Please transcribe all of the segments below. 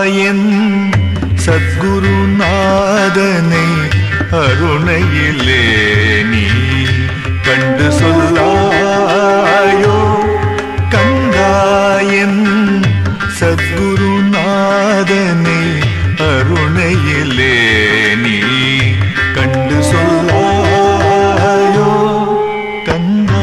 கண்டாயன் சத்குருநாதனை அருணையிலே நீ கண்டு சொல்லாயோ கண்டாயன் சத்குருநாதனை அருணையிலே நீ கண்டு சொல்லாயோ கந்தா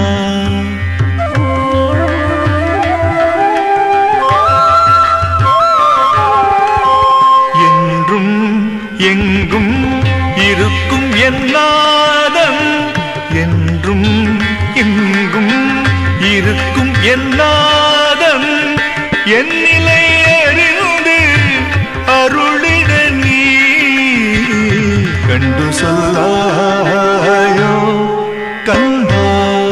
என்றும் எங்கும் இருக்கும் என்னாதம் என்றும் எங்கும் இருக்கும் என்னாதம் என் நிலை அறிந்து அருளிட நீ கண்டு சொல்லாயோ கந்தா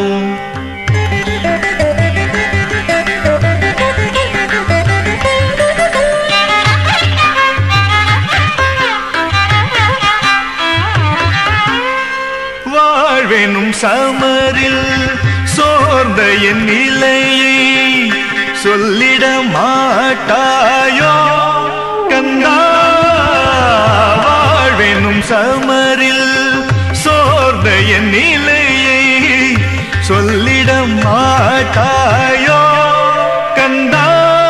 வாழ்வெனும் சமரில் சோர்ந்த என் நிலையை சொல்லிட மாட்டாயோ கந்தா வாழ்வெனும் சமரில் சோர்ந்த என் நிலையை சொல்லிட மாட்டாயோ கந்தா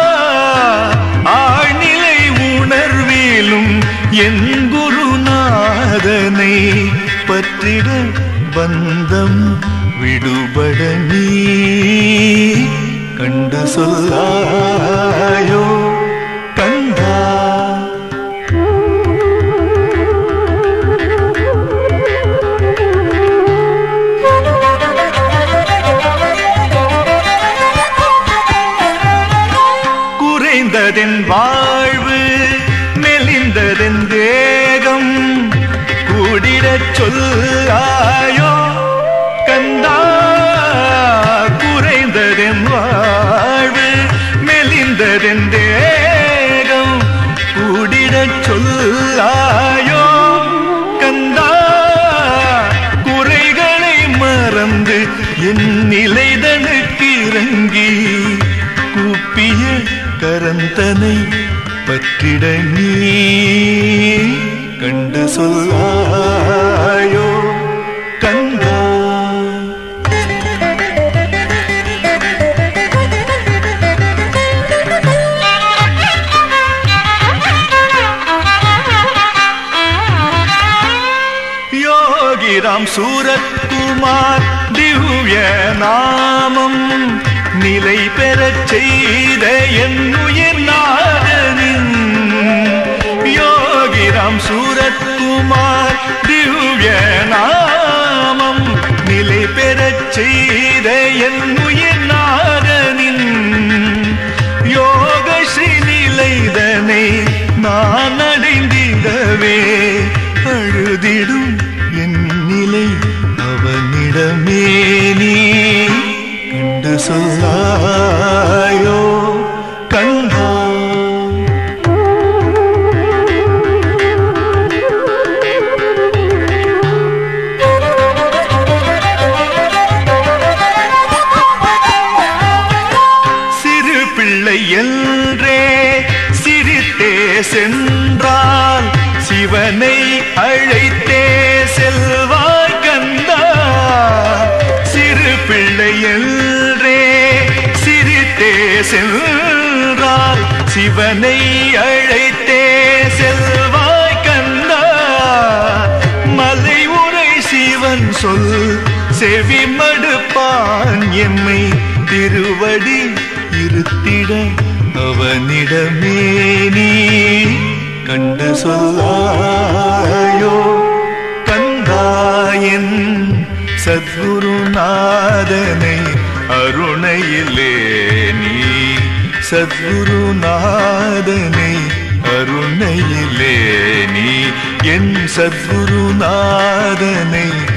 ஆழ்நிலை உணர்விலும் என் குருநாதனை பற்றிட பந்தம் விடுபட நீ கண்டு சொல்லாயோ கந்தா குறைந்ததென் வாழ்வு மெலிந்ததென் தேகம் கூடிடச் சொல்லாயோ கந்தா குறைந்ததென் வாழ்வு மெலிந்ததென் தேகம் கூடிடச் சொல்லாயோ கந்தா குறைகளை மறந்து என் நிலைதனுக்கு இறங்கி கூப்பிய கரந்தனை பற்றிட நீ கண்டு சொல்லாயோ கந்தா யோகிராம் சூரத்குமார் திவ்ய நாமம் நிலை பெறச் செய்த என் உயிர் நாதனின் யோகிராம் சூரத்குமார் திவ்ய நாமம் நிலை பெறச் செய்த என் உயிர் நாதனின் யோக நிலைதனை நான் அடைந்திடவே அழுதிடும் என் நிலை அவனிடமே நீ கண்டு சொல்லாயோ கண்டா சிறு பிள்ளை என்றே சிரித்தே சென்றால் சிவனை அழைத்தே செல்வாய் கந்தா சிறு பிள்ளை என்றே சிரித்தே சென்றால் சிவனை அழைத்தே செல்வாய் கந்தா மலை உரை சிவன் சொல் செவி மடுப்பான் எம்மை திருவடி இருத்திட அவனிடமே நீ கண்டு சொல்லாயோ கந்தாயன் சத்குருநாதனை அருணையிலே நீ சத்குருநாதனை அருணையிலே நீ என் சத்குருநாதனை